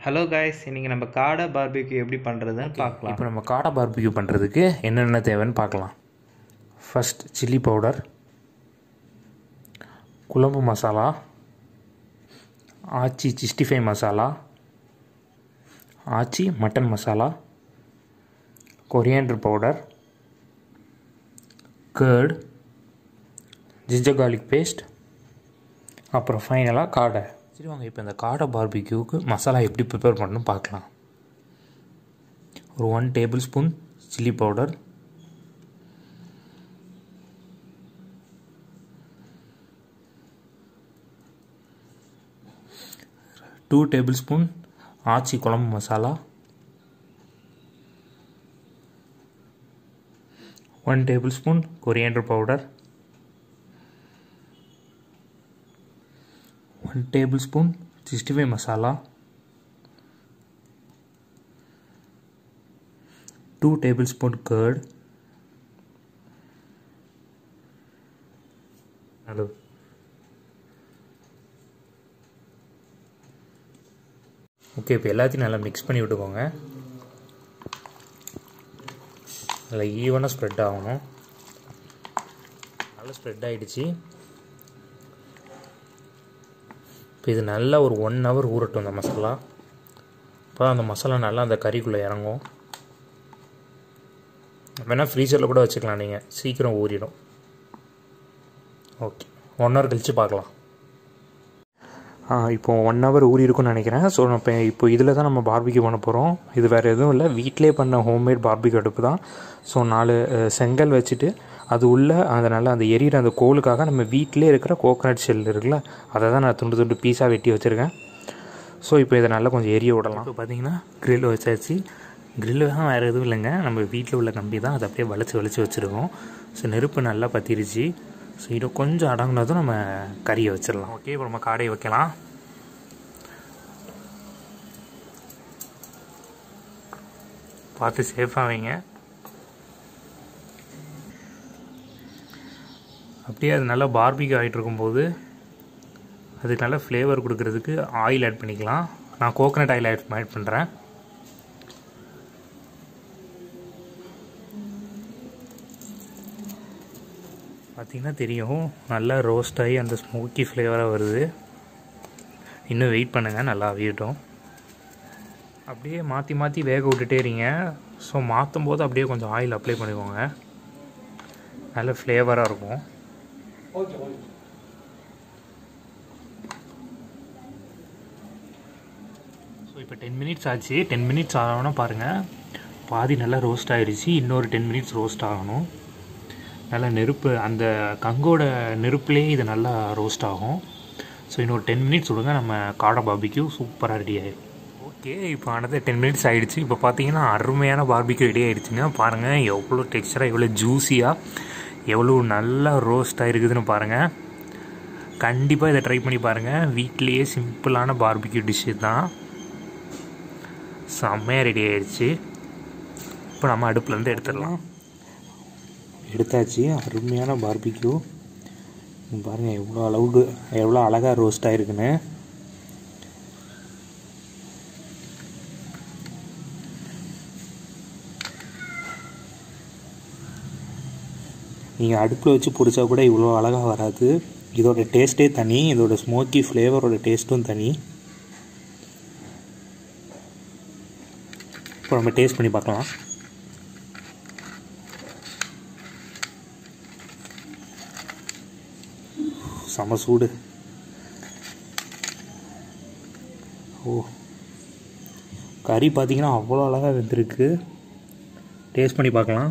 hello guys இன்றைக்கி நம்ம காடை பார்பிக்யூ எப்படி பண்ணுறதுன்னு பார்க்கலாம் இப்போ நம்ம காடை பார்பிக்யூ பண்ணுறதுக்கு என்னென்ன தேவைன்னு பார்க்கலாம் ஃபர்ஸ்ட் சில்லி பவுடர் குழம்பு masala Aachi sixty five masala Aachi mutton masala coriander powder curd ginger garlic paste அப்புறம் ஃபைனலாக காடை சரி வாங்க இப்போ இந்த காடை பார்பிக்யூக்கு மசாலா எப்படி ப்ரிப்பேர் பண்ணணும் பார்க்கலாம் ஒரு one tablespoon chilli powder two tablespoon Aachi குழம்பு masala one tablespoon coriander powder one tablespoon sixty five masala two tablespoon curd hello okay இப்போ எல்லாத்தையும் நல்லா மிக்ஸ் பண்ணி விட்டுக்கோங்க நல்லா ஈவனாக ஸ்ப்ரெட் ஆகணும் நல்லா ஸ்ப்ரெட் ஆகிடுச்சு இப்போ இது நல்லா ஒரு ஒன் ஹவர் ஊறட்டும் அந்த மசாலா அப்போ அந்த மசாலா நல்லா அந்த கறிக்குள்ளே இறங்கும் வேணால் ஃப்ரீசரில் கூட வச்சுக்கலாம் நீங்கள் சீக்கிரம் ஊறிடும் ஓகே ஒன் ஹவர் கழித்து பார்க்கலாம் இப்போ ஒன் ஹவர் ஊறி இருக்கும்னு நினைக்கிறேன் ஸோ இப்போ இப்போ இதில் தான் நம்ம பார்பிக்யூ பண்ண போகிறோம் இது வேறு எதுவும் இல்லை வீட்டிலே பண்ண ஹோம்மேட் பார்பிக்யூ அடுப்பு தான் ஸோ நாலு செங்கல் வச்சுட்டு அது உள்ளே அதனால் அந்த எரியிற அந்த கோலுக்காக நம்ம வீட்டிலே இருக்கிற கோகனட் ஷெல் இருக்குல்ல அதை தான் நான் துண்டு துண்டு பீஸாக வெட்டி வச்சுருக்கேன் ஸோ இப்போ இதை நல்லா கொஞ்சம் எரிய விடலாம் இப்போ பார்த்தீங்கன்னா க்ரில் வச்சாச்சு க்ரில்லு தான் வேறு எதுவும் இல்லைங்க நம்ம வீட்டில் உள்ள கம்பி தான் அதை அப்படியே வளைச்சி வளைச்சி வச்சுருக்கோம் ஸோ நெருப்பு நல்லா பற்றிருச்சு ஸோ இது கொஞ்சம் அடங்கினதும் நம்ம கறியை வச்சிடலாம் ஓகே இப்போ நம்ம காடையை வைக்கலாம் பார்த்து சேஃபாக வைங்க அப்படியே அது நல்லா பார்பிக் ஆகிட்டு இருக்கும்போது அதுக்கு நல்ல ஃப்ளேவர் கொடுக்கறதுக்கு ஆயில் ஆட் பண்ணிக்கலாம் நான் கோகனட் ஆயில் ஆட் ஆட் பண்ணுறேன் பார்த்திங்கன்னா தெரியும் நல்லா ரோஸ்ட் ஆகி அந்த ஸ்மோக்கி ஃப்ளேவராக வருது இன்னும் வெயிட் பண்ணுங்கள் நல்லா அவியட்டும் அப்படியே மாற்றி மாற்றி வேக விட்டுட்டே இருங்க ஸோ மாற்றும் போது அப்படியே கொஞ்சம் ஆயில் அப்ளை பண்ணிக்கோங்க நல்ல ஃப்ளேவராக இருக்கும் ஸோ இப்போ டென் மினிட்ஸ் ஆச்சு டென் மினிட்ஸ் ஆகணும்னா பாருங்கள் பாதி நல்லா ரோஸ்ட் ஆகிடுச்சு இன்னொரு டென் மினிட்ஸ் ரோஸ்ட் ஆகணும் நல்லா நெருப்பு அந்த கங்கோட நெருப்புலேயே இது நல்லா ரோஸ்ட் ஆகும் ஸோ இன்னொரு டென் மினிட்ஸ் விடுங்க நம்ம காடை பாபிக்யூ சூப்பராக ரெடி ஆகிடும் ஓகே இப்போ ஆனது டென் மினிட்ஸ் ஆகிடுச்சு இப்போ பார்த்தீங்கன்னா அருமையான பார்பிக்யூ ரெடி ஆகிடுச்சுங்க பாருங்கள் எவ்வளோ டெக்ஸ்டராக எவ்வளோ ஜூஸியாக எவ்வளோ நல்லா ரோஸ்ட் ஆகிருக்குதுன்னு பாருங்கள் கண்டிப்பாக இதை ட்ரை பண்ணி பாருங்கள் வீட்லேயே சிம்பிளான பார்பிக்யூ டிஷ்ஷு தான் செம்மையாக ரெடி ஆயிடுச்சு இப்போ நம்ம அடுப்புலேருந்து எடுத்துடலாம் எடுத்தாச்சு அருமையான பார்பிக்யூ பாருங்கள் எவ்வளோ அளவுக்கு எவ்வளோ அழகாக ரோஸ்ட் ஆகிருக்குன்னு நீங்கள் அடுப்பில் வச்சு பிடிச்சா கூட இவ்வளோ அழகாக வராது இதோட டேஸ்ட்டே தனி இதோட ஸ்மோக்கி ஃப்ளேவரோட டேஸ்ட்டும் தனி இப்போ நம்ம டேஸ்ட் பண்ணி பார்க்கலாம் செம சூடு ஓ கறி பார்த்தீங்கன்னா அவ்வளோ அழகாக வெந்திருக்கு டேஸ்ட் பண்ணி பார்க்கலாம்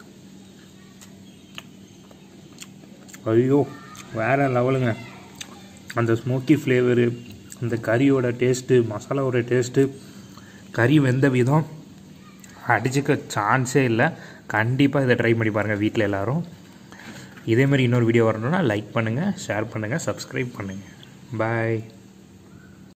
ஐயோ வேறு லெவலுங்க அந்த ஸ்மோக்கி ஃப்ளேவரு அந்த கறியோட டேஸ்ட்டு மசாலாவோட டேஸ்ட்டு கறி வெந்த விதம் அடிச்சுக்க சான்ஸே இல்லை கண்டிப்பாக இதை ட்ரை பண்ணி பாருங்கள் வீட்டில் எல்லோரும் இதேமாதிரி இன்னொரு வீடியோ வரணும்னா லைக் பண்ணுங்கள் ஷேர் பண்ணுங்கள் சப்ஸ்கிரைப் பண்ணுங்கள் பாய்